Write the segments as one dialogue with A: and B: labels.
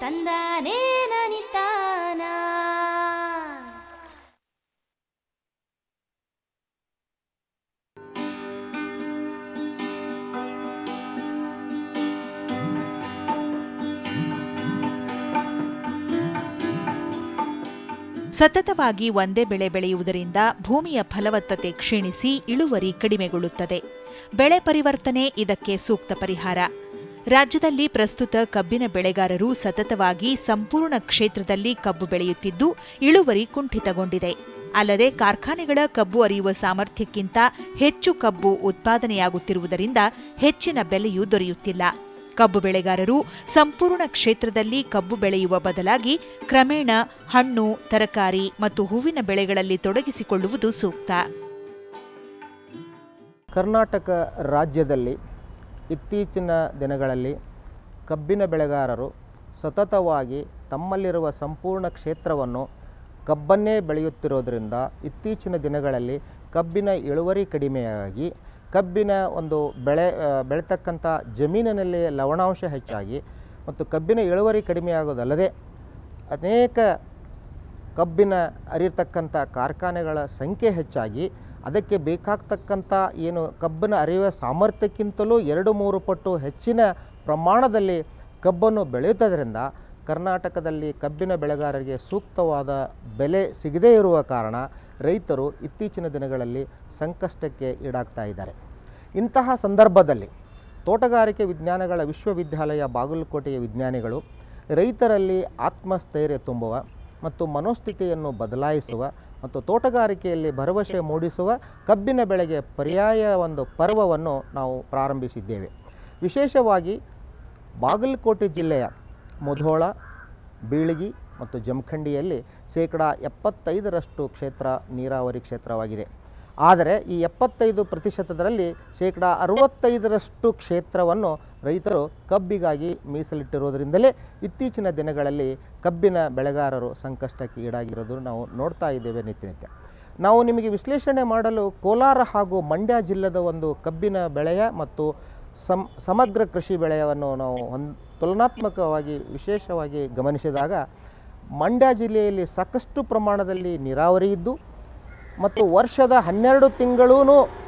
A: ತಂದಾನೇ ನನಿತಾನ
B: ಸತತವಾಗಿ ಒಂದೇ ಬೆಳೆ ಬೆಳೆಯುವುದರಿಂದ ಭೂಮಿಯ ಫಲವತ್ತತೆ ಕ್ಷೀಣಿಸಿ ಇಳುವರಿ ಕಡಿಮೆಗೊಳ್ಳುತ್ತದೆ ಬೆಳೆ ಪರಿವರ್ತನೆ ಇದಕ್ಕೆ ಸೂಕ್ತ ಪರಿಹಾರ ರಾಜ್ಯದಲ್ಲಿ ಪ್ರಸ್ತುತ ಕಬ್ಬಿನ ಬೆಳೆಗಾರರು ಸತತವಾಗಿ ಸಂಪೂರ್ಣ ಕ್ಷೇತ್ರದಲ್ಲಿ ಕಬ್ಬು ಬೆಳೆಯುತ್ತಿದ್ದು ಇಳುವರಿ ಕುಂಠಿತಗೊಂಡಿದೆ ಅಲ್ಲದೆ ಕಾರ್ಖಾನೆಗಳ ಕಬ್ಬು ಅರಿಯುವ ಸಾಮರ್ಥ್ಯಕ್ಕಿಂತ ಹೆಚ್ಚು ಕಬ್ಬು ಉತ್ಪಾದನೆಯಾಗುತ್ತಿರುವುದರಿಂದ ಹೆಚ್ಚಿನ ಬೆಲೆಯೂ ದೊರೆಯುತ್ತಿಲ್ಲ ಕಬ್ಬು ಬೆಳೆಗಾರರು ಸಂಪೂರ್ಣ ಕ್ಷೇತ್ರದಲ್ಲಿ ಕಬ್ಬು ಬೆಳೆಯುವ ಬದಲಾಗಿ ಕ್ರಮೇಣ ಹಣ್ಣು ತರಕಾರಿ ಮತ್ತು ಹೂವಿನ ಬೆಳೆಗಳಲ್ಲಿ ತೊಡಗಿಸಿಕೊಳ್ಳುವುದು ಸೂಕ್ತ
C: ಕರ್ನಾಟಕ ರಾಜ್ಯದಲ್ಲಿ ಇತ್ತೀಚಿನ ದಿನಗಳಲ್ಲಿ ಕಬ್ಬಿನ ಬೆಳೆಗಾರರು ಸತತವಾಗಿ ತಮ್ಮಲ್ಲಿರುವ ಸಂಪೂರ್ಣ ಕ್ಷೇತ್ರವನ್ನು ಕಬ್ಬನ್ನೇ ಬೆಳೆಯುತ್ತಿರೋದರಿಂದ ಇತ್ತೀಚಿನ ದಿನಗಳಲ್ಲಿ ಕಬ್ಬಿನ ಇಳುವರಿ ಕಡಿಮೆಯಾಗಿ ಕಬ್ಬಿನ ಒಂದು ಬೆಳೆ ಆ, ಬೆಳೆತಕ್ಕಂಥ ಜಮೀನಿನಲ್ಲಿ ಲವಣಾಂಶ ಹೆಚ್ಚಾಗಿ ಮತ್ತು ಕಬ್ಬಿನ ಇಳುವರಿ ಕಡಿಮೆಯಾಗೋದಲ್ಲದೆ ಅನೇಕ ಕಬ್ಬಿನ ಅರಿಯತಕ್ಕಂಥ ಕಾರ್ಖಾನೆಗಳ ಸಂಖ್ಯೆ ಹೆಚ್ಚಾಗಿ ಅದಕ್ಕೆ ಬೇಕಾಗ್ತಕ್ಕಂಥ ಏನು ಕಬ್ಬಿನ ಅರಿಯುವ ಸಾಮರ್ಥ್ಯಕ್ಕಿಂತಲೂ ಎರಡು ಮೂರು ಪಟ್ಟು ಹೆಚ್ಚಿನ ಪ್ರಮಾಣದಲ್ಲಿ ಕಬ್ಬನ್ನು ಬೆಳೆಯುವುದರಿಂದ ಕರ್ನಾಟಕದಲ್ಲಿ ಕಬ್ಬಿನ ಬೆಳೆಗಾರರಿಗೆ ಸೂಕ್ತವಾದ ಬೆಲೆ ಸಿಗದೇ ಇರುವ ಕಾರಣ ರೈತರು ಇತ್ತೀಚಿನ ದಿನಗಳಲ್ಲಿ ಸಂಕಷ್ಟಕ್ಕೆ ಈಡಾಗ್ತಾ ಇದ್ದಾರೆ ಇಂತಹ ಸಂದರ್ಭದಲ್ಲಿ ತೋಟಗಾರಿಕೆ ವಿಜ್ಞಾನಗಳ ವಿಶ್ವವಿದ್ಯಾಲಯ ಬಾಗಲಕೋಟೆಯ ವಿಜ್ಞಾನಿಗಳು ರೈತರಲ್ಲಿ ಆತ್ಮಸ್ಥೈರ್ಯ ತುಂಬುವ ಮತ್ತು ಮನೋಸ್ಥಿತಿಯನ್ನು ಬದಲಾಯಿಸುವ ಮತ್ತು ತೋಟಗಾರಿಕೆಯಲ್ಲಿ ಭರವಸೆ ಮೂಡಿಸುವ ಕಬ್ಬಿನ ಬೆಳೆಗೆ ಪರ್ಯಾಯ ಒಂದು ಪರ್ವವನ್ನು ನಾವು ಪ್ರಾರಂಭಿಸಿದ್ದೇವೆ ವಿಶೇಷವಾಗಿ ಬಾಗಲಕೋಟೆ ಜಿಲ್ಲೆಯ ಮುಧೋಳ ಬೀಳಗಿ ಮತ್ತು ಜಮಖಂಡಿಯಲ್ಲಿ ಶೇಕಡ ಎಪ್ಪತ್ತೈದರಷ್ಟು ಕ್ಷೇತ್ರ ನೀರಾವರಿ ಕ್ಷೇತ್ರವಾಗಿದೆ ಆದರೆ ಈ ಎಪ್ಪತ್ತೈದು ಪ್ರತಿಶತದಲ್ಲಿ ಶೇಕಡ ಅರವತ್ತೈದರಷ್ಟು ಕ್ಷೇತ್ರವನ್ನು ರೈತರು ಕಬ್ಬಿಗಾಗಿ ಮೀಸಲಿಟ್ಟಿರೋದರಿಂದಲೇ ಇತ್ತೀಚಿನ ದಿನಗಳಲ್ಲಿ ಕಬ್ಬಿನ ಬೆಳೆಗಾರರು ಸಂಕಷ್ಟಕ್ಕೆ ಈಡಾಗಿರೋದು ನಾವು ನೋಡ್ತಾ ಇದ್ದೇವೆ ನಿತ್ಯನಿತ್ಯ ನಾವು ನಿಮಗೆ ವಿಶ್ಲೇಷಣೆ ಮಾಡಲು ಕೋಲಾರ ಹಾಗೂ ಮಂಡ್ಯ ಜಿಲ್ಲೆದ ಒಂದು ಕಬ್ಬಿನ ಬೆಳೆಯ ಮತ್ತು ಸಮ್ ಸಮಗ್ರ ಕೃಷಿ ಬೆಳೆಯನ್ನು ನಾವು ಹೊಂದ್ ತುಲನಾತ್ಮಕವಾಗಿ ವಿಶೇಷವಾಗಿ ಗಮನಿಸಿದಾಗ ಮಂಡ್ಯ ಜಿಲ್ಲೆಯಲ್ಲಿ ಸಾಕಷ್ಟು ಪ್ರಮಾಣದಲ್ಲಿ ನೀರಾವರಿ ಇದ್ದು ಮತ್ತು ವರ್ಷದ ಹನ್ನೆರಡು ತಿಂಗಳೂ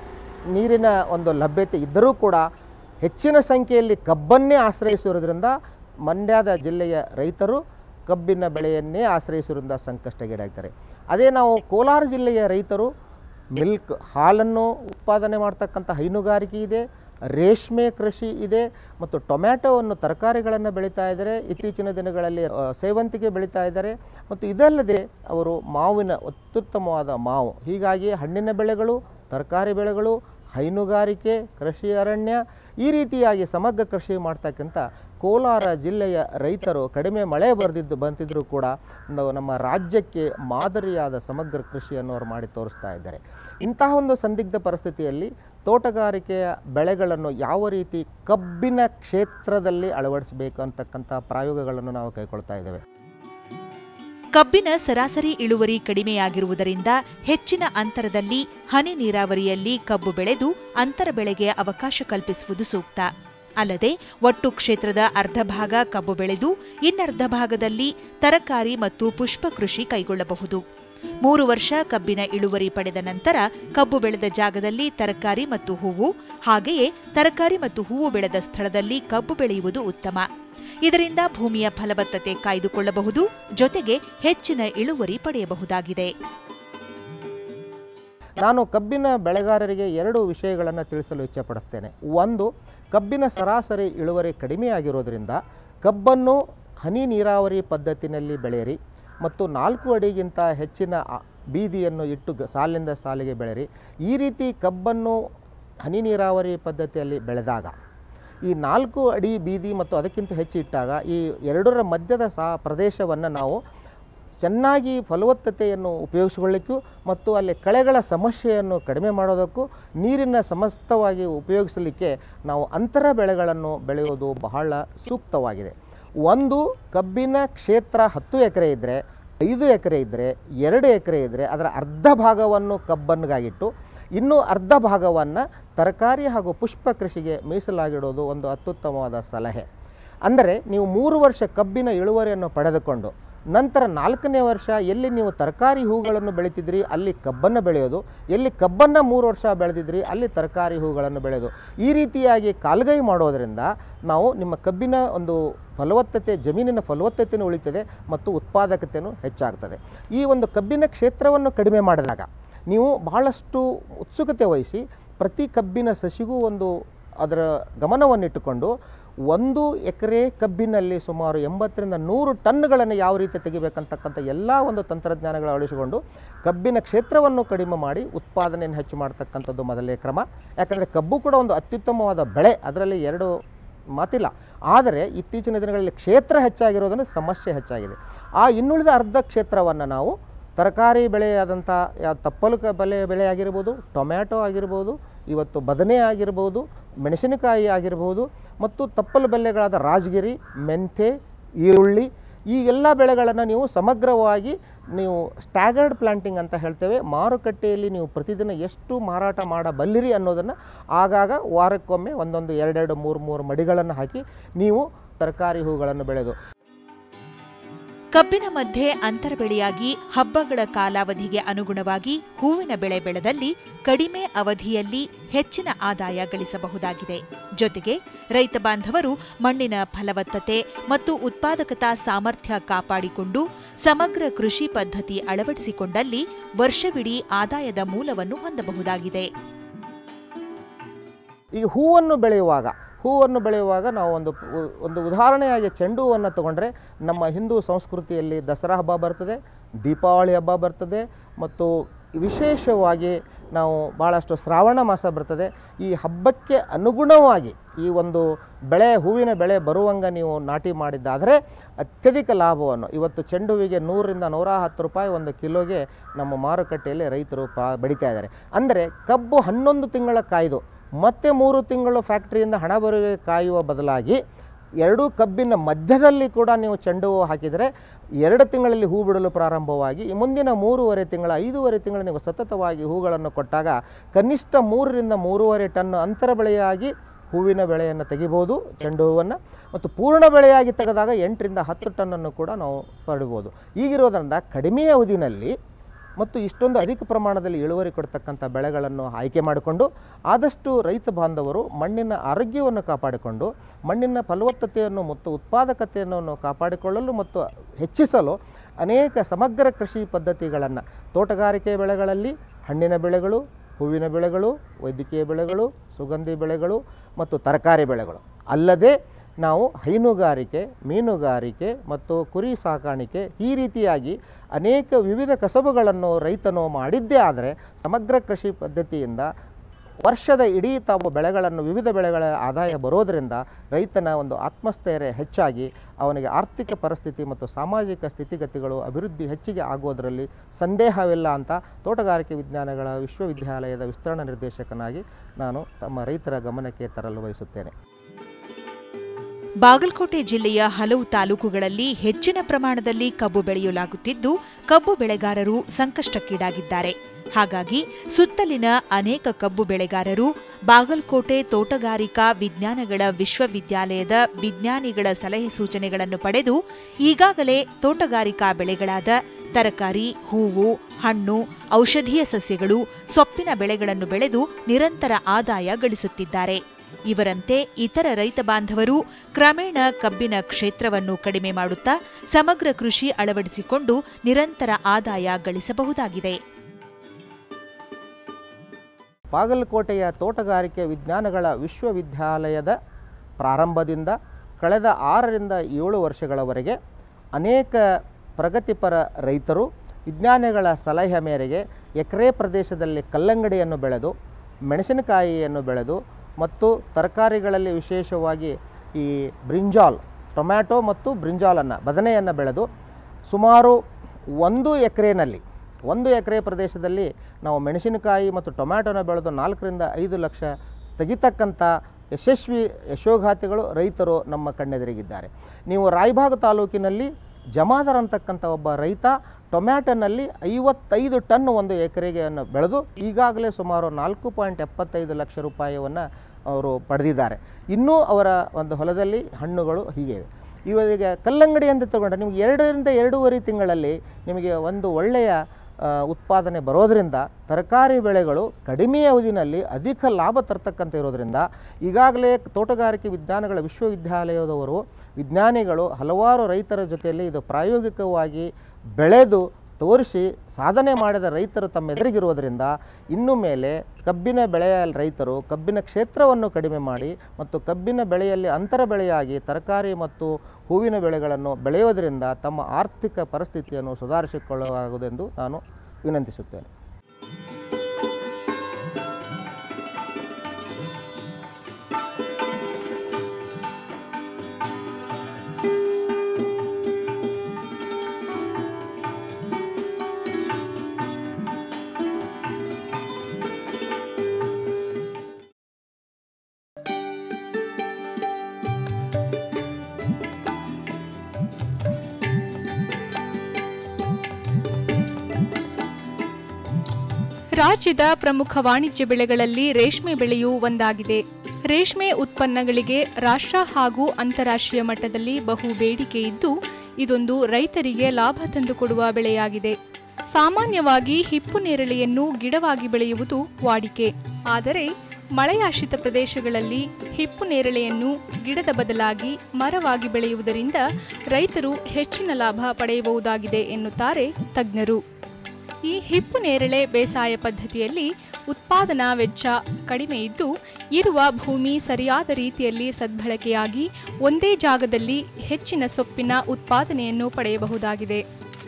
C: ನೀರಿನ ಒಂದು ಲಭ್ಯತೆ ಇದ್ದರೂ ಕೂಡ ಹೆಚ್ಚಿನ ಸಂಖ್ಯೆಯಲ್ಲಿ ಕಬ್ಬನ್ನೇ ಆಶ್ರಯಿಸಿರೋದ್ರಿಂದ ಮಂಡ್ಯದ ಜಿಲ್ಲೆಯ ರೈತರು ಕಬ್ಬಿನ ಬೆಳೆಯನ್ನೇ ಆಶ್ರಯಿಸಿರೋದ್ರಿಂದ ಸಂಕಷ್ಟಗೀಡಾಗ್ತಾರೆ ಅದೇ ನಾವು ಕೋಲಾರ ಜಿಲ್ಲೆಯ ರೈತರು ಮಿಲ್ಕ್ ಹಾಲನ್ನು ಉತ್ಪಾದನೆ ಮಾಡ್ತಕ್ಕಂಥ ಹೈನುಗಾರಿಕೆ ಇದೆ ರೇಷ್ಮೆ ಕೃಷಿ ಇದೆ ಮತ್ತು ಟೊಮ್ಯಾಟೋವನ್ನು ತರಕಾರಿಗಳನ್ನು ಬೆಳೀತಾ ಇದ್ದಾರೆ ಇತ್ತೀಚಿನ ದಿನಗಳಲ್ಲಿ ಆ, ಸೇವಂತಿಗೆ ಬೆಳೀತಾ ಇದ್ದಾರೆ ಮತ್ತು ಇದಲ್ಲದೆ ಅವರು ಮಾವಿನ ಅತ್ಯುತ್ತಮವಾದ ಮಾವು ಹೀಗಾಗಿ ಹಣ್ಣಿನ ಬೆಳೆಗಳು ತರಕಾರಿ ಬೆಳೆಗಳು ಹೈನುಗಾರಿಕೆ ಕೃಷಿ ಅರಣ್ಯ ಈ ರೀತಿಯಾಗಿ ಸಮಗ್ರ ಕೃಷಿ ಮಾಡ್ತಕ್ಕಂಥ ಕೋಲಾರ ಜಿಲ್ಲೆಯ ರೈತರು ಕಡಿಮೆ ಮಳೆ ಬರೆದಿದ್ದು ಬಂತಿದ್ದರೂ ಕೂಡ ನಾವು ನಮ್ಮ ರಾಜ್ಯಕ್ಕೆ ಮಾದರಿಯಾದ ಸಮಗ್ರ ಕೃಷಿಯನ್ನು ಅವರು ಮಾಡಿ ತೋರಿಸ್ತಾ ಇದ್ದಾರೆ ಇಂತಹ ಒಂದು ಸಂದಿಗ್ಧ ಪರಿಸ್ಥಿತಿಯಲ್ಲಿ ತೋಟಗಾರಿಕೆಯ ಬೆಳೆಗಳನ್ನು ಯಾವ ರೀತಿ ಕಬ್ಬಿನ ಕ್ಷೇತ್ರದಲ್ಲಿ ಅಳವಡಿಸಬೇಕು ಅಂತಕ್ಕಂಥ ಪ್ರಯೋಗಗಳನ್ನು ನಾವು ಕೈಗೊಳ್ತಾ ಇದ್ದೇವೆ
B: ಕಬ್ಬಿನ ಸರಾಸರಿ ಇಳುವರಿ ಕಡಿಮೆಯಾಗಿರುವುದರಿಂದ ಹೆಚ್ಚಿನ ಅಂತರದಲ್ಲಿ ಹನಿ ನೀರಾವರಿಯಲ್ಲಿ ಕಬ್ಬು ಬೆಳೆದು ಅಂತರ ಬೆಳೆಗೆ ಅವಕಾಶ ಕಲ್ಪಿಸುವುದು ಸೂಕ್ತ ಅಲ್ಲದೆ ಒಟ್ಟು ಕ್ಷೇತ್ರದ ಅರ್ಧ ಭಾಗ ಕಬ್ಬು ಬೆಳೆದು ಇನ್ನರ್ಧ ಭಾಗದಲ್ಲಿ ತರಕಾರಿ ಮತ್ತು ಪುಷ್ಪ ಕೃಷಿ ಕೈಗೊಳ್ಳಬಹುದು ಮೂರು ವರ್ಷ ಕಬ್ಬಿನ ಇಳುವರಿ ಪಡೆದ ನಂತರ ಕಬ್ಬು ಬೆಳೆದ ಜಾಗದಲ್ಲಿ ತರಕಾರಿ ಮತ್ತು ಹೂವು ಹಾಗೆಯೇ ತರಕಾರಿ ಮತ್ತು ಹೂವು ಬೆಳೆದ ಸ್ಥಳದಲ್ಲಿ ಕಬ್ಬು ಬೆಳೆಯುವುದು ಉತ್ತಮ ಇದರಿಂದ ಭೂಮಿಯ ಫಲವತ್ತತೆ ಕಾಯ್ದುಕೊಳ್ಳಬಹುದು ಜೊತೆಗೆ ಹೆಚ್ಚಿನ ಇಳುವರಿ ಪಡೆಯಬಹುದಾಗಿದೆ
C: ನಾನು ಕಬ್ಬಿನ ಬೆಳೆಗಾರರಿಗೆ ಎರಡು ವಿಷಯಗಳನ್ನು ತಿಳಿಸಲು ಇಚ್ಛಪಡುತ್ತೇನೆ ಒಂದು ಕಬ್ಬಿನ ಸರಾಸರಿ ಇಳುವರಿ ಕಡಿಮೆಯಾಗಿರೋದ್ರಿಂದ ಕಬ್ಬನ್ನು ಹನಿ ನೀರಾವರಿ ಪದ್ಧತಿನಲ್ಲಿ ಬೆಳೆಯಿರಿ ಮತ್ತು ನಾಲ್ಕು ಅಡಿಗಿಂತ ಹೆಚ್ಚಿನ ಆ- ಬೀದಿಯನ್ನು ಇಟ್ಟು ಗ- ಸಾಲಿನಿಂದ ಸಾಲಿಗೆ ಬೆಳೆಯಿರಿ ಈ ರೀತಿ ಕಬ್ಬನ್ನು ಹನಿ ನೀರಾವರಿ ಪದ್ಧತಿಯಲ್ಲಿ ಬೆಳೆದಾಗ ಈ ನಾಲ್ಕು ಅಡಿ ಬೀದಿ ಮತ್ತು ಅದಕ್ಕಿಂತ ಹೆಚ್ಚು ಇಟ್ಟಾಗ ಈ ಎರಡರ ಮಧ್ಯದ ಸಾ ಪ್ರದೇಶವನ್ನು ನಾವು ಚೆನ್ನಾಗಿ ಫಲವತ್ತತೆಯನ್ನು ಉಪಯೋಗಿಸಿಕೊಳ್ಳಿಕ್ಕೂ ಮತ್ತು ಅಲ್ಲಿ ಕಳೆಗಳ ಸಮಸ್ಯೆಯನ್ನು ಕಡಿಮೆ ಮಾಡೋದಕ್ಕೂ ನೀರಿನ ಸಮಸ್ತವಾಗಿ ಉಪಯೋಗಿಸಲಿಕ್ಕೆ ನಾವು ಅಂತರ ಬೆಳೆಗಳನ್ನು ಬೆಳೆಯೋದು ಬಹಳ ಸೂಕ್ತವಾಗಿದೆ ಒಂದು ಕಬ್ಬಿನ ಕ್ಷೇತ್ರ ಹತ್ತು ಎಕರೆ ಇದ್ದರೆ ಐದು ಎಕರೆ ಇದ್ದರೆ ಎರಡು ಎಕರೆ ಇದ್ದರೆ ಅದರ ಅರ್ಧ ಭಾಗವನ್ನು ಕಬ್ಬನ್ನಿಗಾಗಿಟ್ಟು ಇನ್ನೂ ಅರ್ಧ ಭಾಗವನ್ನು ತರಕಾರಿ ಹಾಗೂ ಪುಷ್ಪ ಕೃಷಿಗೆ ಮೀಸಲಾಗಿಡೋದು ಒಂದು ಅತ್ಯುತ್ತಮವಾದ ಸಲಹೆ ಅಂದರೆ ನೀವು ಮೂರು ವರ್ಷ ಕಬ್ಬಿನ ಇಳುವರಿಯನ್ನು ಪಡೆದುಕೊಂಡು ನಂತರ ನಾಲ್ಕನೇ ವರ್ಷ ಎಲ್ಲಿ ನೀವು ತರಕಾರಿ ಹೂಗಳನ್ನು ಬೆಳೀತಿದ್ರಿ ಅಲ್ಲಿ ಕಬ್ಬನ್ನು ಬೆಳೆಯೋದು ಎಲ್ಲಿ ಕಬ್ಬನ್ನು ಮೂರು ವರ್ಷ ಬೆಳೆದಿದ್ರಿ ಅಲ್ಲಿ ತರಕಾರಿ ಹೂಗಳನ್ನು ಬೆಳೆಯೋದು ಈ ರೀತಿಯಾಗಿ ಕಾಲ್ಗೈ ಮಾಡೋದರಿಂದ ನಾವು ನಿಮ್ಮ ಕಬ್ಬಿನ ಒಂದು ಫಲವತ್ತತೆ ಜಮೀನಿನ ಫಲವತ್ತತೆಯೂ ಉಳಿತದೆ ಮತ್ತು ಉತ್ಪಾದಕತೆಯೂ ಹೆಚ್ಚಾಗ್ತದೆ ಈ ಒಂದು ಕಬ್ಬಿನ ಕ್ಷೇತ್ರವನ್ನು ಕಡಿಮೆ ಮಾಡಿದಾಗ ನೀವು ಬಹಳಷ್ಟು ಉತ್ಸುಕತೆ ವಹಿಸಿ ಪ್ರತಿ ಕಬ್ಬಿನ ಸಸಿಗೂ ಒಂದು ಅದರ ಗಮನವನ್ನಿಟ್ಟುಕೊಂಡು ಒಂದು ಎಕರೆ ಕಬ್ಬಿನಲ್ಲಿ ಸುಮಾರು ಎಂಬತ್ತರಿಂದ ನೂರು ಟನ್ಗಳನ್ನು ಯಾವ ರೀತಿ ತೆಗಿಬೇಕಂತಕ್ಕಂಥ ಎಲ್ಲ ಒಂದು ತಂತ್ರಜ್ಞಾನಗಳು ಅಳವಡಿಸಿಕೊಂಡು ಕಬ್ಬಿನ ಕ್ಷೇತ್ರವನ್ನು ಕಡಿಮೆ ಮಾಡಿ ಉತ್ಪಾದನೆಯನ್ನು ಹೆಚ್ಚು ಮಾಡ್ತಕ್ಕಂಥದ್ದು ಮೊದಲನೇ ಕ್ರಮ ಯಾಕಂದರೆ ಕಬ್ಬು ಕೂಡ ಒಂದು ಅತ್ಯುತ್ತಮವಾದ ಬೆಳೆ ಅದರಲ್ಲಿ ಎರಡು ಮಾತಿಲ್ಲ ಆದರೆ ಇತ್ತೀಚಿನ ದಿನಗಳಲ್ಲಿ ಕ್ಷೇತ್ರ ಹೆಚ್ಚಾಗಿರೋದನ್ನು ಸಮಸ್ಯೆ ಹೆಚ್ಚಾಗಿದೆ ಆ ಇನ್ನುಳಿದ ಅರ್ಧ ಕ್ಷೇತ್ರವನ್ನು ನಾವು ತರಕಾರಿ ಬೆಳೆಯಾದಂಥ ಯಾವ ತಪ್ಪಲು ಕ ಬೆಲೆ ಬೆಳೆ ಆಗಿರ್ಬೋದು ಟೊಮ್ಯಾಟೊ ಆಗಿರ್ಬೋದು ಇವತ್ತು ಬದನೆ ಆಗಿರ್ಬೋದು ಮೆಣಸಿನಕಾಯಿ ಆಗಿರ್ಬೋದು ಮತ್ತು ತಪ್ಪಲು ಬೆಳೆಗಳಾದ ರಾಜಗಿರಿ ಮೆಂತೆ ಈರುಳ್ಳಿ ಈ ಎಲ್ಲ ಬೆಳೆಗಳನ್ನು ನೀವು ಸಮಗ್ರವಾಗಿ ನೀವು ಸ್ಟ್ಯಾಗರ್ಡ್ ಪ್ಲಾಂಟಿಂಗ್ ಅಂತ ಹೇಳ್ತೇವೆ ಮಾರುಕಟ್ಟೆಯಲ್ಲಿ ನೀವು ಪ್ರತಿದಿನ ಎಷ್ಟು ಮಾರಾಟ ಮಾಡಬಲ್ಲಿರಿ ಅನ್ನೋದನ್ನು ಆಗಾಗ ವಾರಕ್ಕೊಮ್ಮೆ ಒಂದೊಂದು ಎರಡೆರಡು ಮೂರು ಮೂರು ಮಡಿಗಳನ್ನು ಹಾಕಿ ನೀವು ತರಕಾರಿ ಹೂಗಳನ್ನು ಬೆಳೆದು
B: ಕಬ್ಬಿನ ಮಧ್ಯೆ ಅಂತರ ಬೆಳೆಯಾಗಿ ಹಬ್ಬಗಳ ಕಾಲಾವಧಿಗೆ ಅನುಗುಣವಾಗಿ ಹೂವಿನ ಬೆಳೆ ಬೆಳೆದಲ್ಲಿ ಕಡಿಮೆ ಅವಧಿಯಲ್ಲಿ ಹೆಚ್ಚಿನ ಆದಾಯ ಗಳಿಸಬಹುದಾಗಿದೆ ಜೊತೆಗೆ ರೈತ ಬಾಂಧವರು ಮಣ್ಣಿನ ಫಲವತ್ತತೆ ಮತ್ತು ಉತ್ಪಾದಕತಾ ಸಾಮರ್ಥ್ಯ ಕಾಪಾಡಿಕೊಂಡು ಸಮಗ್ರ ಕೃಷಿ ಪದ್ಧತಿ ಅಳವಡಿಸಿಕೊಂಡಲ್ಲಿ ವರ್ಷವಿಡೀ ಆದಾಯದ ಮೂಲವನ್ನು ಹೊಂದಬಹುದಾಗಿದೆ
C: ಈಗ ಹೂವನ್ನು ಬೆಳೆಯುವಾಗ ಹೂವನ್ನು ಬೆಳೆಯುವಾಗ ನಾವು ಒಂದು ಒಂದು ಉದಾಹರಣೆಯಾಗಿ ಚೆಂಡು ಹೂವನ್ನು ತಗೊಂಡ್ರೆ ನಮ್ಮ ಹಿಂದೂ ಸಂಸ್ಕೃತಿಯಲ್ಲಿ ದಸರಾ ಹಬ್ಬ ಬರ್ತದೆ ದೀಪಾವಳಿ ಹಬ್ಬ ಬರ್ತದೆ ಮತ್ತು ವಿಶೇಷವಾಗಿ ನಾವು ಭಾಳಷ್ಟು ಶ್ರಾವಣ ಮಾಸ ಬರ್ತದೆ ಈ ಹಬ್ಬಕ್ಕೆ ಅನುಗುಣವಾಗಿ ಈ ಒಂದು ಬೆಳೆ ಹೂವಿನ ಬೆಳೆ ಬರುವಂಗ ನೀವು ನಾಟಿ ಮಾಡಿದ್ದಾದರೆ ಅತ್ಯಧಿಕ ಲಾಭವನ್ನು ಇವತ್ತು ಚೆಂಡು ಹೂವಿಗೆ ನೂರರಿಂದ ನೂರ ಹತ್ತು ರೂಪಾಯಿ ಒಂದು ಕಿಲೋಗೆ ನಮ್ಮ ಮಾರುಕಟ್ಟೆಯಲ್ಲಿ ರೈತರು ಪಾ ಬೆಳೀತಾ ಇದ್ದಾರೆ ಅಂದರೆ ಕಬ್ಬು ಹನ್ನೊಂದು ತಿಂಗಳ ಕಾಯ್ದು ಮತ್ತೆ ಮೂರು ತಿಂಗಳು ಫ್ಯಾಕ್ಟ್ರಿಯಿಂದ ಹಣ ಬರುವಿಕೆ ಕಾಯುವ ಬದಲಾಗಿ ಎರಡೂ ಕಬ್ಬಿನ ಮಧ್ಯದಲ್ಲಿ ಕೂಡ ನೀವು ಚೆಂಡು ಹೂವು ಹಾಕಿದರೆ ಎರಡು ತಿಂಗಳಲ್ಲಿ ಹೂ ಬಿಡಲು ಪ್ರಾರಂಭವಾಗಿ ಈ ಮುಂದಿನ ಮೂರುವರೆ ತಿಂಗಳ ಐದೂವರೆ ತಿಂಗಳು ನೀವು ಸತತವಾಗಿ ಹೂಗಳನ್ನು ಕೊಟ್ಟಾಗ ಕನಿಷ್ಠ ಮೂರರಿಂದ ಮೂರುವರೆ ಟನ್ ಅಂತರ ಬೆಳೆಯಾಗಿ ಹೂವಿನ ಬೆಳೆಯನ್ನು ತೆಗಿಬೋದು ಚೆಂಡು ಹೂವನ್ನು ಮತ್ತು ಪೂರ್ಣ ಬೆಳೆಯಾಗಿ ತೆಗೆದಾಗ ಎಂಟರಿಂದ ಹತ್ತು ಟನ್ನನ್ನು ಕೂಡ ನಾವು ಪಡಿಬೋದು ಈಗಿರೋದ್ರಿಂದ ಕಡಿಮೆ ಅವಧಿನಲ್ಲಿ ಮತ್ತು ಇಷ್ಟೊಂದು ಅಧಿಕ ಪ್ರಮಾಣದಲ್ಲಿ ಇಳುವರಿ ಕೊಡ್ತಕ್ಕಂಥ ಬೆಳೆಗಳನ್ನು ಆಯ್ಕೆ ಮಾಡಿಕೊಂಡು ಆದಷ್ಟು ರೈತ ಬಾಂಧವರು ಮಣ್ಣಿನ ಆರೋಗ್ಯವನ್ನು ಕಾಪಾಡಿಕೊಂಡು ಮಣ್ಣಿನ ಫಲವತ್ತತೆಯನ್ನು ಮತ್ತು ಉತ್ಪಾದಕತೆಯನ್ನು ಕಾಪಾಡಿಕೊಳ್ಳಲು ಮತ್ತು ಹೆಚ್ಚಿಸಲು ಅನೇಕ ಸಮಗ್ರ ಕೃಷಿ ಪದ್ಧತಿಗಳನ್ನು ತೋಟಗಾರಿಕೆ ಬೆಳೆಗಳಲ್ಲಿ ಹಣ್ಣಿನ ಬೆಳೆಗಳು ಹೂವಿನ ಬೆಳೆಗಳು ವೈದ್ಯಕೀಯ ಬೆಳೆಗಳು ಸುಗಂಧಿ ಬೆಳೆಗಳು ಮತ್ತು ತರಕಾರಿ ಬೆಳೆಗಳು ಅಲ್ಲದೆ ನಾವು ಹೈನುಗಾರಿಕೆ ಮೀನುಗಾರಿಕೆ ಮತ್ತು ಕುರಿ ಸಾಕಾಣಿಕೆ ಈ ರೀತಿಯಾಗಿ ಅನೇಕ ವಿವಿಧ ಕಸಬುಗಳನ್ನು ರೈತನು ಮಾಡಿದ್ದೇ ಆದರೆ ಸಮಗ್ರ ಕೃಷಿ ಪದ್ಧತಿಯಿಂದ ವರ್ಷದ ಇಡೀ ತಾವು ಬೆಳೆಗಳನ್ನು ವಿವಿಧ ಬೆಳೆಗಳ ಆದಾಯ ಬರೋದರಿಂದ ರೈತನ ಒಂದು ಆತ್ಮಸ್ಥೈರ್ಯ ಹೆಚ್ಚಾಗಿ ಅವನಿಗೆ ಆರ್ಥಿಕ ಪರಿಸ್ಥಿತಿ ಮತ್ತು ಸಾಮಾಜಿಕ ಸ್ಥಿತಿಗತಿಗಳು ಅಭಿವೃದ್ಧಿ ಹೆಚ್ಚಿಗೆ ಆಗೋದರಲ್ಲಿ ಸಂದೇಹವಿಲ್ಲ ಅಂತ ತೋಟಗಾರಿಕೆ ವಿಜ್ಞಾನಗಳ ವಿಶ್ವವಿದ್ಯಾಲಯದ ವಿಸ್ತರಣಾ ನಿರ್ದೇಶಕನಾಗಿ ನಾನು ತಮ್ಮ ರೈತರ ಗಮನಕ್ಕೆ ತರಲು ಬಯಸುತ್ತೇನೆ
B: ಬಾಗಲಕೋಟೆ ಜಿಲ್ಲೆಯ ಹಲವು ತಾಲೂಕುಗಳಲ್ಲಿ ಹೆಚ್ಚಿನ ಪ್ರಮಾಣದಲ್ಲಿ ಕಬ್ಬು ಬೆಳೆಯಲಾಗುತ್ತಿದ್ದು ಕಬ್ಬು ಬೆಳೆಗಾರರು ಸಂಕಷ್ಟಕ್ಕೀಡಾಗಿದ್ದಾರೆ ಹಾಗಾಗಿ ಸುತ್ತಲಿನ ಅನೇಕ ಕಬ್ಬು ಬೆಳೆಗಾರರು ಬಾಗಲಕೋಟೆ ತೋಟಗಾರಿಕಾ ವಿಜ್ಞಾನಗಳ ವಿಶ್ವವಿದ್ಯಾಲಯದ ವಿಜ್ಞಾನಿಗಳ ಸಲಹೆ ಸೂಚನೆಗಳನ್ನು ಪಡೆದು ಈಗಾಗಲೇ ತೋಟಗಾರಿಕಾ ಬೆಳೆಗಳಾದ ತರಕಾರಿ ಹೂವು ಹಣ್ಣು ಔಷಧೀಯ ಸಸ್ಯಗಳು ಸೊಪ್ಪಿನ ಬೆಳೆಗಳನ್ನು ಬೆಳೆದು ನಿರಂತರ ಆದಾಯ ಗಳಿಸುತ್ತಿದ್ದಾರೆ ಇವರಂತೆ ಇತರ ರೈತ ಬಾಂಧವರು ಕ್ರಮೇಣ ಕಬ್ಬಿನ ಕ್ಷೇತ್ರವನ್ನು ಕಡಿಮೆ ಮಾಡುತ್ತಾ ಸಮಗ್ರ ಕೃಷಿ ಅಳವಡಿಸಿಕೊಂಡು ನಿರಂತರ ಆದಾಯ ಗಳಿಸಬಹುದಾಗಿದೆ
C: ಬಾಗಲಕೋಟೆಯ ತೋಟಗಾರಿಕೆ ವಿಜ್ಞಾನಗಳ ವಿಶ್ವವಿದ್ಯಾಲಯದ ಪ್ರಾರಂಭದಿಂದ ಕಳೆದ ಆರರಿಂದ ಏಳು ವರ್ಷಗಳವರೆಗೆ ಅನೇಕ ಪ್ರಗತಿಪರ ರೈತರು ವಿಜ್ಞಾನಿಗಳ ಸಲಹೆ ಮೇರೆಗೆ ಎಕರೆ ಪ್ರದೇಶದಲ್ಲಿ ಕಲ್ಲಂಗಡಿಯನ್ನು ಬೆಳೆದು ಮೆಣಸಿನಕಾಯಿಯನ್ನು ಬೆಳೆದು ಮತ್ತು ತರಕಾರಿಗಳಲ್ಲಿ ವಿಶೇಷವಾಗಿ ಈ ಬ್ರಿಂಜಾಲ್ ಟೊಮ್ಯಾಟೊ ಮತ್ತು ಬ್ರಿಂಜಾಲನ್ನು ಬದನೆಯನ್ನು ಬೆಳೆದು ಸುಮಾರು ಒಂದು ಎಕರೆನಲ್ಲಿ ಒಂದು ಎಕರೆ ಪ್ರದೇಶದಲ್ಲಿ ನಾವು ಮೆಣಸಿನಕಾಯಿ ಮತ್ತು ಟೊಮ್ಯಾಟೊನ ಬೆಳೆದು ನಾಲ್ಕರಿಂದ ಐದು ಲಕ್ಷ ತೆಗಿತಕ್ಕಂಥ ಯಶಸ್ವಿ ಯಶೋಗಾಥೆಗಳು ರೈತರು ನಮ್ಮ ಕಣ್ಣೆದುರಿಗಿದ್ದಾರೆ ನೀವು ರಾಯಭಾಗ ತಾಲೂಕಿನಲ್ಲಿ ಜಮಾದರ್ ಅಂತಕ್ಕಂಥ ಒಬ್ಬ ರೈತ ಟೊಮ್ಯಾಟೊನಲ್ಲಿ ಐವತ್ತೈದು ಟನ್ ಒಂದು ಎಕರೆಗೆ ಅನ್ನು ಬೆಳೆದು ಈಗಾಗಲೇ ಸುಮಾರು ನಾಲ್ಕು ಪಾಯಿಂಟ್ ಎಪ್ಪತ್ತೈದು ಲಕ್ಷ ರೂಪಾಯಿಯನ್ನು ಅವರು ಪಡೆದಿದ್ದಾರೆ ಇನ್ನೂ ಅವರ ಒಂದು ಹೊಲದಲ್ಲಿ ಹಣ್ಣುಗಳು ಹೀಗೆ ಇವೆ ಇವಾಗ ಕಲ್ಲಂಗಡಿ ಅಂತ ತಗೊಂಡ್ರೆ ನಿಮ್ಗೆ ಎರಡರಿಂದ ಎರಡೂವರೆ ತಿಂಗಳಲ್ಲಿ ನಿಮಗೆ ಒಂದು ಒಳ್ಳೆಯ ಆ, ಉತ್ಪಾದನೆ ಬರೋದರಿಂದ ತರಕಾರಿ ಬೆಳೆಗಳು ಕಡಿಮೆ ಅವಧಿನಲ್ಲಿ ಅಧಿಕ ಲಾಭ ತರ್ತಕ್ಕಂಥ ಇರೋದರಿಂದ ಈಗಾಗಲೇ ತೋಟಗಾರಿಕೆ ವಿಜ್ಞಾನಗಳ ವಿಶ್ವವಿದ್ಯಾಲಯದವರು ವಿಜ್ಞಾನಿಗಳು ಹಲವಾರು ರೈತರ ಜೊತೆಯಲ್ಲಿ ಇದು ಪ್ರಾಯೋಗಿಕವಾಗಿ ಬೆಳೆದು ತೋರಿಸಿ ಸಾಧನೆ ಮಾಡಿದ ರೈತರು ತಮ್ಮ ಎದುರಿಗಿರುವುದರಿಂದ ಇನ್ನು ಮೇಲೆ ಕಬ್ಬಿನ ಬೆಳೆಯ ರೈತರು ಕಬ್ಬಿನ ಕ್ಷೇತ್ರವನ್ನು ಕಡಿಮೆ ಮಾಡಿ ಮತ್ತು ಕಬ್ಬಿನ ಬೆಳೆಯಲ್ಲಿ ಅಂತರ ಬೆಳೆಯಾಗಿ ತರಕಾರಿ ಮತ್ತು ಹೂವಿನ ಬೆಳೆಗಳನ್ನು ಬೆಳೆಯೋದರಿಂದ ತಮ್ಮ ಆರ್ಥಿಕ ಪರಿಸ್ಥಿತಿಯನ್ನು ಸುಧಾರಿಸಿಕೊಳ್ಳಲಾಗುವುದೆಂದು ನಾನು ವಿನಂತಿಸುತ್ತೇನೆ
D: ರಾಜ್ಯದ ಪ್ರಮುಖ ವಾಣಿಜ್ಯ ಬೆಳೆಗಳಲ್ಲಿ ರೇಷ್ಮೆ ಬೆಳೆಯೂ ಒಂದಾಗಿದೆ ರೇಷ್ಮೆ ಉತ್ಪನ್ನಗಳಿಗೆ ರಾಷ್ಟ್ರ ಹಾಗೂ ಅಂತಾರಾಷ್ಟ್ರೀಯ ಮಟ್ಟದಲ್ಲಿ ಬಹು ಬೇಡಿಕೆ ಇದ್ದು ಇದೊಂದು ರೈತರಿಗೆ ಲಾಭ ತಂದುಕೊಡುವ ಬೆಳೆಯಾಗಿದೆ ಸಾಮಾನ್ಯವಾಗಿ ಹಿಪ್ಪು ನೇರಳೆಯನ್ನು ಗಿಡವಾಗಿ ಬೆಳೆಯುವುದು ವಾಡಿಕೆ ಆದರೆ ಮಳೆಯಾಶ್ರಿತ ಪ್ರದೇಶಗಳಲ್ಲಿ ಹಿಪ್ಪು ನೇರಳೆಯನ್ನು ಗಿಡದ ಬದಲಾಗಿ ಮರವಾಗಿ ಬೆಳೆಯುವುದರಿಂದ ರೈತರು ಹೆಚ್ಚಿನ ಲಾಭ ಪಡೆಯಬಹುದಾಗಿದೆ ಎನ್ನುತ್ತಾರೆ ತಜ್ಞರು ಈ ಹಿಪ್ಪು ನೇರಳೆ ಬೇಸಾಯ ಪದ್ಧತಿಯಲ್ಲಿ ಉತ್ಪಾದನಾ ವೆಚ್ಚ ಕಡಿಮೆ ಇದ್ದು ಇರುವ ಭೂಮಿ ಸರಿಯಾದ ರೀತಿಯಲ್ಲಿ ಸದ್ಬಳಕೆಯಾಗಿ ಒಂದೇ ಜಾಗದಲ್ಲಿ ಹೆಚ್ಚಿನ ಸೊಪ್ಪಿನ ಉತ್ಪಾದನೆಯನ್ನು ಪಡೆಯಬಹುದಾಗಿದೆ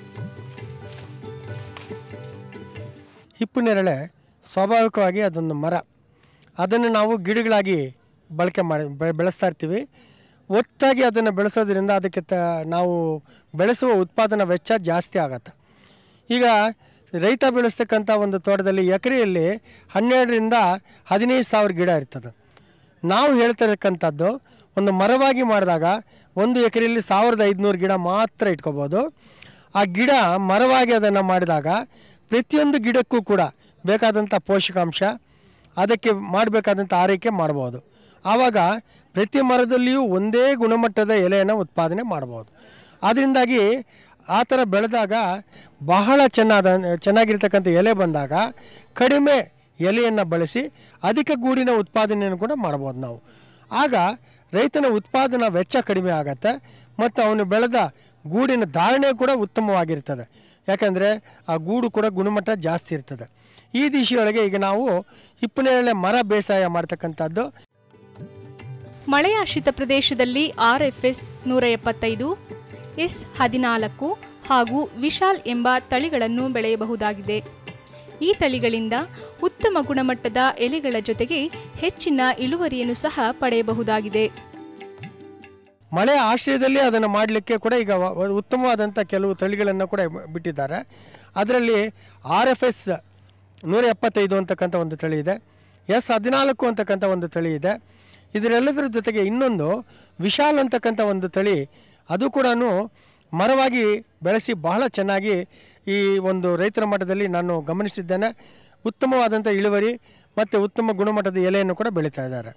E: ಹಿಪ್ಪು ನೇರಳೆ ಸ್ವಾಭಾವಿಕವಾಗಿ ಅದೊಂದು ಮರ ಅದನ್ನು ನಾವು ಗಿಡಗಳಾಗಿ ಬಳಕೆ ಮಾಡಿ ಬೆ- ಬೆಳೆಸ್ತಾ ಇರ್ತೀವಿ ಒತ್ತಾಗಿ ಅದನ್ನು ಬೆಳೆಸೋದ್ರಿಂದ ಅದಕ್ಕೆ ತ ನಾವು ಬೆಳೆಸುವ ಉತ್ಪಾದನಾ ವೆಚ್ಚ ಜಾಸ್ತಿ ಆಗತ್ತೆ ಈಗ ರೈತ ಬೆಳೆಸ್ತಕ್ಕಂಥ ಒಂದು ತೋಟದಲ್ಲಿ ಎಕರೆಯಲ್ಲಿ ಹನ್ನೆರಡರಿಂದ ಹದಿನೈದು ಸಾವಿರ ಗಿಡ ಇರ್ತದೆ ನಾವು ಹೇಳ್ತಿರತಕ್ಕಂಥದ್ದು ಒಂದು ಮರವಾಗಿ ಮಾಡಿದಾಗ ಒಂದು ಎಕರೆಯಲ್ಲಿ ಸಾವಿರದ ಐದುನೂರು ಗಿಡ ಮಾತ್ರ ಇಟ್ಕೋಬೋದು ಆ ಗಿಡ ಮರವಾಗಿ ಅದನ್ನು ಮಾಡಿದಾಗ ಪ್ರತಿಯೊಂದು ಗಿಡಕ್ಕೂ ಕೂಡ ಬೇಕಾದಂಥ ಪೋಷಕಾಂಶ ಅದಕ್ಕೆ ಮಾಡಬೇಕಾದಂಥ ಆರೈಕೆ ಮಾಡ್ಬೋದು ಆವಾಗ ಪ್ರತಿ ಮರದಲ್ಲಿಯೂ ಒಂದೇ ಗುಣಮಟ್ಟದ ಎಲೆಯನ್ನು ಉತ್ಪಾದನೆ ಮಾಡ್ಬೋದು ಅದರಿಂದಾಗಿ ಆ ಥರ ಬೆಳೆದಾಗ ಬಹಳ ಚೆನ್ನಾದ ಚೆನ್ನಾಗಿರ್ತಕ್ಕಂಥ ಎಲೆ ಬಂದಾಗ ಕಡಿಮೆ ಎಲೆಯನ್ನು ಬಳಸಿ ಅಧಿಕ ಗೂಡಿನ ಉತ್ಪಾದನೆಯನ್ನು ಕೂಡ ಮಾಡ್ಬೋದು ನಾವು ಆಗ ರೈತನ ಉತ್ಪಾದನಾ ವೆಚ್ಚ ಕಡಿಮೆ ಆಗತ್ತೆ ಮತ್ತು ಅವನು ಬೆಳೆದ ಗೂಡಿನ ಧಾರಣೆ ಕೂಡ ಉತ್ತಮವಾಗಿರ್ತದೆ ಯಾಕಂದರೆ ಆ ಗೂಡು ಕೂಡ ಗುಣಮಟ್ಟ ಜಾಸ್ತಿ ಇರ್ತದೆ ಈ ದಿಶೆಯೊಳಗೆ ಈಗ ನಾವು ಹಿಪ್ಪನೇರಳೆ ಮರ ಬೇಸಾಯ ಮಾಡ್ತಕ್ಕಂಥದ್ದು
D: ಮಳೆಯಾಶ್ರಿತ ಪ್ರದೇಶದಲ್ಲಿ ಆರ್ಎಫ್ಎಸ್ ನೂರ ಎಪ್ಪತ್ತೈದು ಎಸ್ ಹದಿನಾಲ್ಕು ಹಾಗೂ ವಿಶಾಲ್ ಎಂಬ ತಳಿಗಳನ್ನು ಬೆಳೆಯಬಹುದಾಗಿದೆ ಈ ತಳಿಗಳಿಂದ ಉತ್ತಮ ಗುಣಮಟ್ಟದ ಎಲೆಗಳ ಜೊತೆಗೆ ಹೆಚ್ಚಿನ ಇಳುವರಿಯನ್ನು ಸಹ ಪಡೆಯಬಹುದಾಗಿದೆ
E: ಮಳೆ ಆಶ್ರಯದಲ್ಲಿ ಅದನ್ನು ಮಾಡಲಿಕ್ಕೆ ಕೂಡ ಈಗ ವ- ವ- ಉತ್ತಮವಾದಂಥ ಕೆಲವು ತಳಿಗಳನ್ನು ಕೂಡ ಬಿಟ್ಟಿದ್ದಾರೆ ಅದರಲ್ಲಿ ಆರ್ ಎಫ್ ಎಸ್ ನೂರ ಎಪ್ಪತ್ತೈದು ಅಂತಕ್ಕಂಥ ಒಂದು ತಳಿ ಇದೆ ಎಸ್ ಹದಿನಾಲ್ಕು ಅಂತಕ್ಕಂಥ ಒಂದು ತಳಿ ಇದೆ ಇದರೆಲ್ಲದರ ಜೊತೆಗೆ ಇನ್ನೊಂದು ವಿಶಾಲ್ ಅಂತಕ್ಕಂಥ ಒಂದು ತಳಿ ಅದು ಕೂಡ ಮರವಾಗಿ ಬೆಳೆಸಿ ಬಹಳ ಚೆನ್ನಾಗಿ ಈ ಒಂದು ರೈತರ ಮಟ್ಟದಲ್ಲಿ ನಾನು ಗಮನಿಸಿದ್ದೇನೆ ಉತ್ತಮವಾದಂಥ ಇಳುವರಿ ಮತ್ತು ಉತ್ತಮ ಗುಣಮಟ್ಟದ ಎಲೆಯನ್ನು ಕೂಡ ಬೆಳೀತಾ ಇದ್ದಾರೆ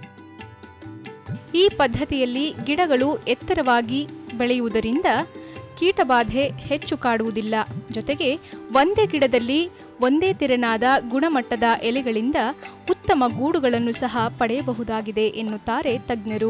D: ಈ ಪದ್ಧತಿಯಲ್ಲಿ ಗಿಡಗಳು ಎತ್ತರವಾಗಿ ಬೆಳೆಯುವುದರಿಂದ ಕೀಟಬಾಧೆ ಹೆಚ್ಚು ಕಾಡುವುದಿಲ್ಲ ಜೊತೆಗೆ ಒಂದೇ ಗಿಡದಲ್ಲಿ ಒಂದೇ ತೆರೆನಾದ ಗುಣಮಟ್ಟದ ಎಲೆಗಳಿಂದ ಉತ್ತಮ ಗೂಡುಗಳನ್ನು ಸಹ ಪಡೆಯಬಹುದಾಗಿದೆ ಎನ್ನುತ್ತಾರೆ ತಜ್ಞರು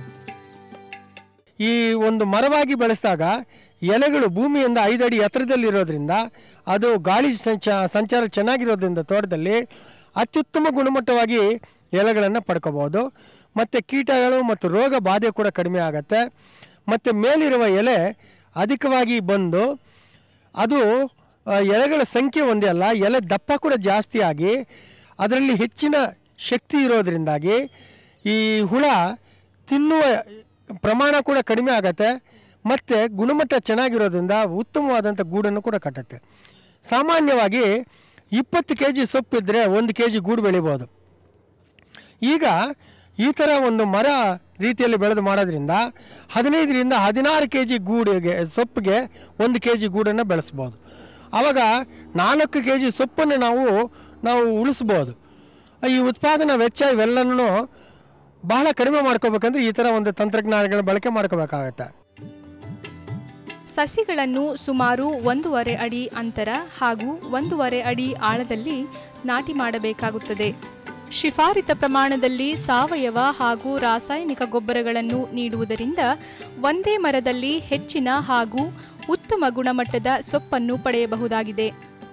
E: ಈ ಒಂದು ಮರವಾಗಿ ಬೆಳೆಸಿದಾಗ ಎಲೆಗಳು ಭೂಮಿಯಿಂದ ಐದು ಅಡಿ ಎತ್ತರದಲ್ಲಿರೋದ್ರಿಂದ ಅದು ಗಾಳಿ ಸಂಚ ಸಂಚಾರ ಚೆನ್ನಾಗಿರೋದ್ರಿಂದ ತೋಟದಲ್ಲಿ ಅತ್ಯುತ್ತಮ ಗುಣಮಟ್ಟವಾಗಿ ಎಲೆಗಳನ್ನು ಪಡ್ಕೋಬೋದು ಮತ್ತು ಕೀಟಗಳು ಮತ್ತು ರೋಗ ಬಾಧೆ ಕೂಡ ಕಡಿಮೆ ಆಗುತ್ತೆ ಮತ್ತು ಮೇಲಿರುವ ಎಲೆ ಅಧಿಕವಾಗಿ ಬಂದು ಅದು ಆ, ಎಲೆಗಳ ಸಂಖ್ಯೆ ಒಂದೇ ಅಲ್ಲ ಎಲೆ ದಪ್ಪ ಕೂಡ ಜಾಸ್ತಿ ಆಗಿ ಅದರಲ್ಲಿ ಹೆಚ್ಚಿನ ಶಕ್ತಿ ಇರೋದ್ರಿಂದಾಗಿ ಈ ಹುಳ ತಿನ್ನುವ ಪ್ರಮಾಣ ಕೂಡ ಕಡಿಮೆ ಆಗತ್ತೆ ಮತ್ತು ಗುಣಮಟ್ಟ ಚೆನ್ನಾಗಿರೋದ್ರಿಂದ ಉತ್ತಮವಾದಂಥ ಗೂಡನ್ನು ಕೂಡ ಕಟ್ಟುತ್ತೆ ಸಾಮಾನ್ಯವಾಗಿ ಇಪ್ಪತ್ತು ಕೆ ಜಿ ಸೊಪ್ಪಿದ್ರೆ ಒಂದು ಕೆ ಜಿ ಗೂಡು ಬೆಳಿಬೋದು ಈಗ ಈ ಥರ ಒಂದು ಮರ ರೀತಿಯಲ್ಲಿ ಬೆಳೆದು ಮಾಡೋದ್ರಿಂದ ಹದಿನೈದರಿಂದ ಹದಿನಾರು ಕೆ ಜಿ ಗೂಡಿಗೆ ಸೊಪ್ಪಿಗೆ ಒಂದು ಕೆ ಜಿ ಗೂಡನ್ನು ಬೆಳೆಸ್ಬೋದು ಆವಾಗ ನಾಲ್ಕು ಕೆ ಜಿ ಸೊಪ್ಪನ್ನು ನಾವು ನಾವು ಉಳಿಸ್ಬೋದು ಈ ಉತ್ಪಾದನಾ ವೆಚ್ಚ ಇವೆಲ್ಲನೂ ಬಹಳ ಕಡಿಮೆ ಮಾಡ್ಕೋಬೇಕಂದ್ರೆ ಈ ಥರ ಒಂದು ತಂತ್ರಜ್ಞಾನಗಳ ಬಳಕೆ ಮಾಡ್ಕೋಬೇಕಾಗತ್ತೆ
D: ಸಸಿಗಳನ್ನು ಸುಮಾರು ಒಂದೂವರೆ ಅಡಿ ಅಂತರ ಹಾಗೂ ಒಂದೂವರೆ ಅಡಿ ಆಳದಲ್ಲಿ ನಾಟಿ ಮಾಡಬೇಕಾಗುತ್ತದೆ ಶಿಫಾರಿತ ಪ್ರಮಾಣದಲ್ಲಿ ಸಾವಯವ ಹಾಗೂ ರಾಸಾಯನಿಕ ಗೊಬ್ಬರಗಳನ್ನು ನೀಡುವುದರಿಂದ ಒಂದೇ ಮರದಲ್ಲಿ ಹೆಚ್ಚಿನ ಹಾಗೂ ಉತ್ತಮ ಗುಣಮಟ್ಟದ ಸೊಪ್ಪನ್ನು ಪಡೆಯಬಹುದಾಗಿದೆ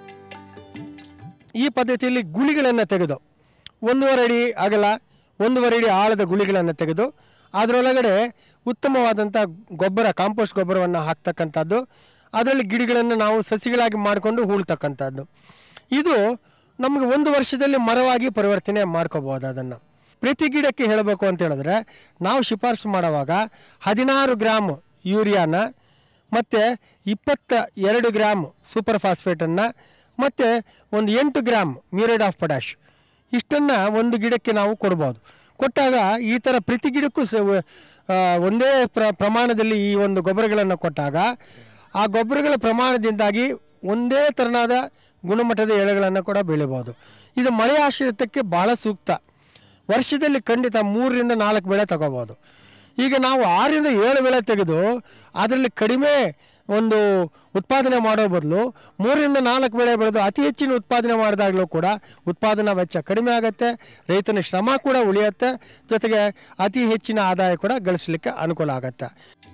E: ಈ ಪದ್ಧತಿಯಲ್ಲಿ ಗುಳಿಗಳನ್ನು ತೆಗೆದು ಒಂದೂವರೆ ಅಡಿ ಅಗಲ ಒಂದೂವರೆ ಅಡಿ ಆಳದ ಗುಳಿಗಳನ್ನು ತೆಗೆದು ಅದರೊಳಗಡೆ ಉತ್ತಮವಾದಂಥ ಗೊಬ್ಬರ ಕಾಂಪೋಸ್ಟ್ ಗೊಬ್ಬರವನ್ನು ಹಾಕ್ತಕ್ಕಂಥದ್ದು ಅದರಲ್ಲಿ ಗಿಡಗಳನ್ನು ನಾವು ಸಸಿಗಳಾಗಿ ಮಾಡಿಕೊಂಡು ಹೂಳ್ತಕ್ಕಂಥದ್ದು ಇದು ನಮಗೆ ಒಂದು ವರ್ಷದಲ್ಲಿ ಮರವಾಗಿ ಪರಿವರ್ತನೆ ಮಾಡ್ಕೋಬೋದು ಅದನ್ನು ಪ್ರತಿ ಗಿಡಕ್ಕೆ ಹೇಳಬೇಕು ಅಂತ ಹೇಳಿದ್ರೆ ನಾವು ಶಿಫಾರಸು ಮಾಡುವಾಗ ಹದಿನಾರು ಗ್ರಾಮ್ ಯೂರಿಯಾನ ಮತ್ತು ಇಪ್ಪತ್ತ ಎರಡು ಗ್ರಾಮ್ ಸೂಪರ್ ಫಾಸ್ಫೇಟನ್ನು ಮತ್ತು ಒಂದು ಎಂಟು ಗ್ರಾಮ್ ಮ್ಯೂರೇಡ್ ಆಫ್ ಪೊಟ್ಯಾಶ್ ಇಷ್ಟನ್ನು ಒಂದು ಗಿಡಕ್ಕೆ ನಾವು ಕೊಡ್ಬೋದು ಕೊಟ್ಟಾಗ ಈ ಥರ ಪ್ರತಿ ಗಿಡಕ್ಕೂ ಸ ಆ, ಒಂದೇ ಪ್ರ ಪ್ರಮಾಣದಲ್ಲಿ ಈ ಒಂದು ಗೊಬ್ಬರಗಳನ್ನು ಕೊಟ್ಟಾಗ ಆ ಗೊಬ್ಬರಗಳ ಪ್ರಮಾಣದಿಂದಾಗಿ ಒಂದೇ ಥರನಾದ ಗುಣಮಟ್ಟದ ಎಳೆಗಳನ್ನು ಕೂಡ ಬೆಳಿಬೋದು ಇದು ಮಳೆ ಆಶ್ರಿತಕ್ಕೆ ಭಾಳ ಸೂಕ್ತ ವರ್ಷದಲ್ಲಿ ಖಂಡಿತ ಮೂರರಿಂದ ನಾಲ್ಕು ಬೆಳೆ ತಗೋಬೋದು ಈಗ ನಾವು ಆರರಿಂದ ಏಳು ಬೆಳೆ ತೆಗೆದು ಅದರಲ್ಲಿ ಕಡಿಮೆ ಒಂದು ಉತ್ಪಾದನೆ ಮಾಡೋ ಬದಲು ಮೂರರಿಂದ ನಾಲ್ಕು ಬೆಳೆ ಬೆಳೆದು ಅತಿ ಹೆಚ್ಚಿನ ಉತ್ಪಾದನೆ ಮಾಡಿದಾಗಲೂ ಕೂಡ ಉತ್ಪಾದನಾ ವೆಚ್ಚ ಕಡಿಮೆ ಆಗುತ್ತೆ ರೈತನ ಶ್ರಮ ಕೂಡ ಉಳಿಯುತ್ತೆ ಜೊತೆಗೆ ಅತಿ ಹೆಚ್ಚಿನ ಆದಾಯ ಕೂಡ ಗಳಿಸಲಿಕ್ಕೆ ಅನುಕೂಲ ಆಗುತ್ತೆ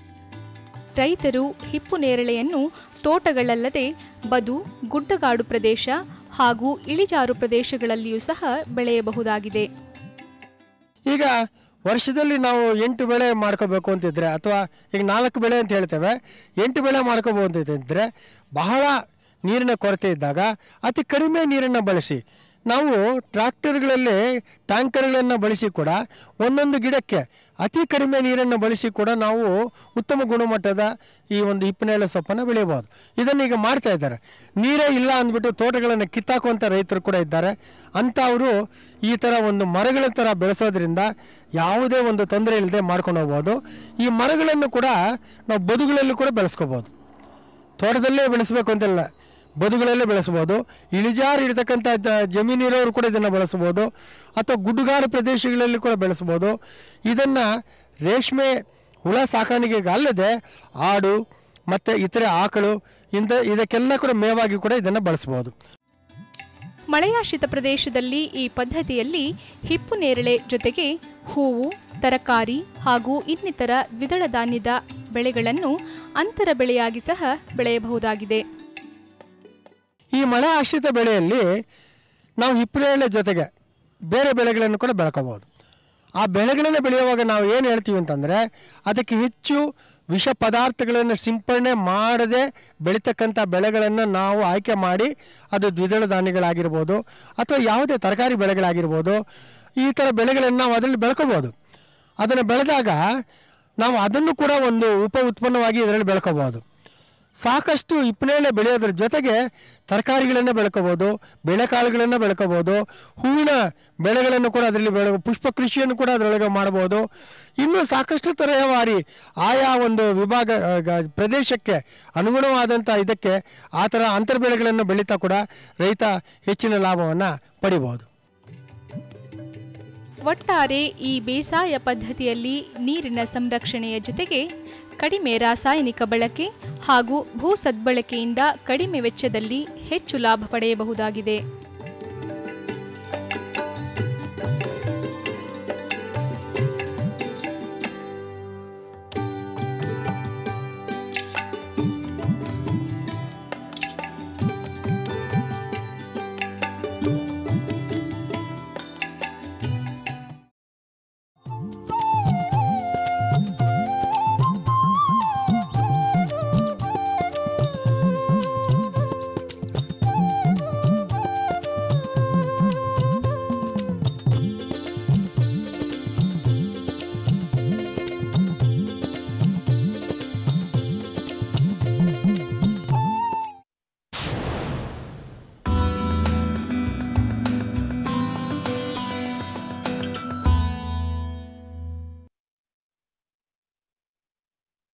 D: ರೈತರು ಹಿಪ್ಪು ನೇರಳೆಯನ್ನು ತೋಟಗಳಲ್ಲದೆ ಬದು ಗುಡ್ಡಗಾಡು ಪ್ರದೇಶ ಹಾಗೂ ಇಳಿಜಾರು ಪ್ರದೇಶಗಳಲ್ಲಿಯೂ ಸಹ ಬೆಳೆಯಬಹುದಾಗಿದೆ
E: ಈಗ ವರ್ಷದಲ್ಲಿ ನಾವು ಎಂಟು ಬೆಳೆ ಮಾಡ್ಕೋಬೇಕು ಅಂತಿದ್ರೆ ಅಥವಾ ಈಗ ನಾಲ್ಕು ಬೆಳೆ ಅಂತ ಹೇಳ್ತೇವೆ ಎಂಟು ಬೆಳೆ ಮಾಡ್ಕೋಬೋದು ಅಂತಿದ್ರೆ ಬಹಳ ನೀರಿನ ಕೊರತೆ ಇದ್ದಾಗ ಅತಿ ಕಡಿಮೆ ನೀರನ್ನು ಬಳಸಿ ನಾವು ಟ್ರ್ಯಾಕ್ಟರ್ಗಳಲ್ಲಿ ಟ್ಯಾಂಕರ್ಗಳನ್ನು ಬಳಸಿ ಕೂಡ ಒಂದೊಂದು ಗಿಡಕ್ಕೆ ಅತಿ ಕಡಿಮೆ ನೀರನ್ನು ಬಳಸಿ ಕೂಡ ನಾವು ಉತ್ತಮ ಗುಣಮಟ್ಟದ ಈ ಒಂದು ಹಿಪ್ಪನೇಳೆ ಸೊಪ್ಪನ್ನು ಬೆಳೆಯಬಹುದು ಇದನ್ನು ಈಗ ಮಾಡ್ತಾ ಇದ್ದಾರೆ ನೀರೇ ಇಲ್ಲ ಅಂದ್ಬಿಟ್ಟು ತೋಟಗಳನ್ನು ಕಿತ್ತಾಕುವಂಥ ರೈತರು ಕೂಡ ಇದ್ದಾರೆ ಅಂಥವರು ಈ ಥರ ಒಂದು ಮರಗಳ ಥರ ಬೆಳೆಸೋದ್ರಿಂದ ಯಾವುದೇ ಒಂದು ತೊಂದರೆ ಇಲ್ಲದೆ ಮಾಡ್ಕೊಂಡು ಹೋಗ್ಬೋದು ಈ ಮರಗಳನ್ನು ಕೂಡ ನಾವು ಬದುಗಳಲ್ಲೂ ಕೂಡ ಬೆಳೆಸ್ಕೋಬೋದು ತೋಟದಲ್ಲೇ ಬೆಳೆಸಬೇಕು ಅಂತಿಲ್ಲ ಬದುಗಳಲ್ಲೇ ಬೆಳೆಸ್ಬೋದು ಇಳಿಜಾರು ಇರತಕ್ಕಂಥ ದ- ಜಮೀನಿರೋರು ಕೂಡ ಇದನ್ನು ಬೆಳೆಸ್ಬೋದು ಅಥವಾ ಗುಡ್ಡುಗಾಡು ಪ್ರದೇಶಗಳಲ್ಲಿ ಕೂಡ ಬೆಳೆಸ್ಬೋದು ಇದನ್ನು ರೇಷ್ಮೆ ಹುಳ ಸಾಕಾಣಿಕೆಗೆ ಅಲ್ಲದೆ ಆಡು ಮತ್ತು ಇತರೆ ಆಕಳು ಇಂಥ ಇದಕ್ಕೆಲ್ಲ ಕೂಡ ಮೇವಾಗಿ ಕೂಡ ಇದನ್ನು ಬಳಸ್ಬೋದು
D: ಮಳೆಯಾಶ್ರಿತ ಪ್ರದೇಶದಲ್ಲಿ ಈ ಪದ್ಧತಿಯಲ್ಲಿ ಹಿಪ್ಪು ನೇರಳೆ ಜೊತೆಗೆ ಹೂವು ತರಕಾರಿ ಹಾಗೂ ಇನ್ನಿತರ ದ್ವಿದಳ ಧಾನ್ಯದ ಬೆಳೆಗಳನ್ನು ಅಂತರ ಬೆಳೆಯಾಗಿ ಸಹ ಬೆಳೆಯಬಹುದಾಗಿದೆ
E: ಈ ಮಳೆ ಆಶ್ರಿತ ಬೆಳೆಯಲ್ಲಿ ನಾವು ಹಿಪ್ಪನೇಳೆ ಜೊತೆಗೆ ಬೇರೆ ಬೆಳೆಗಳನ್ನು ಕೂಡ ಬೆಳ್ಕೋಬೋದು ಆ ಬೆಳೆಗಳನ್ನು ಬೆಳೆಯುವಾಗ ನಾವು ಏನು ಹೇಳ್ತೀವಿ ಅಂತಂದರೆ ಅದಕ್ಕೆ ಹೆಚ್ಚು ವಿಷ ಪದಾರ್ಥಗಳನ್ನು ಸಿಂಪಡಣೆ ಮಾಡದೆ ಬೆಳೀತಕ್ಕಂಥ ಬೆಳೆಗಳನ್ನು ನಾವು ಆಯ್ಕೆ ಮಾಡಿ ಅದು ದ್ವಿದಳ ಧಾನ್ಯಗಳಾಗಿರ್ಬೋದು ಅಥವಾ ಯಾವುದೇ ತರಕಾರಿ ಬೆಳೆಗಳಾಗಿರ್ಬೋದು ಈ ಥರ ಬೆಳೆಗಳನ್ನು ನಾವು ಅದರಲ್ಲಿ ಬೆಳ್ಕೋಬೋದು ಅದನ್ನು ಬೆಳೆದಾಗ ನಾವು ಅದನ್ನು ಕೂಡ ಒಂದು ಉಪ ಉತ್ಪನ್ನವಾಗಿ ಇದರಲ್ಲಿ ಬೆಳ್ಕೋಬೋದು ಸಾಕಷ್ಟು ಹಿಪ್ಪನೇಳೆ ಬೆಳೆಯೋದ್ರ ಜೊತೆಗೆ ತರಕಾರಿಗಳನ್ನು ಬೆಳ್ಕೋಬೋದು ಬೆಳೆಕಾಳುಗಳನ್ನು ಬೆಳ್ಕೋಬೋದು ಹೂವಿನ ಬೆಳೆಗಳನ್ನು ಕೂಡ ಅದರಲ್ಲಿ ಬೆಳೆ ಪುಷ್ಪ ಕೃಷಿಯನ್ನು ಕೂಡ ಅದರೊಳಗೆ ಮಾಡ್ಬೋದು ಇನ್ನೂ ಸಾಕಷ್ಟು ತರಹವಾರಿ ಆಯಾ ಒಂದು ವಿಭಾಗ ಆ, ಗ- ಪ್ರದೇಶಕ್ಕೆ ಅನುಗುಣವಾದಂಥ ಇದಕ್ಕೆ ಆ ಥರ ಅಂತರ್ ಬೆಳೆಗಳನ್ನು ಬೆಳೀತಾ ಕೂಡ ರೈತ ಹೆಚ್ಚಿನ ಲಾಭವನ್ನು ಪಡಿಬೋದು
D: ಒಟ್ಟಾರೆ ಈ ಬೇಸಾಯ ಪದ್ಧತಿಯಲ್ಲಿ ನೀರಿನ ಸಂರಕ್ಷಣೆಯ ಜೊತೆಗೆ ಕಡಿಮೆ ರಾಸಾಯನಿಕ ಬಳಕೆ ಹಾಗೂ ಭೂ ಸದ್ಬಳಕೆಯಿಂದ ಕಡಿಮೆ ವೆಚ್ಚದಲ್ಲಿ ಹೆಚ್ಚು ಲಾಭ ಪಡೆಯಬಹುದಾಗಿದೆ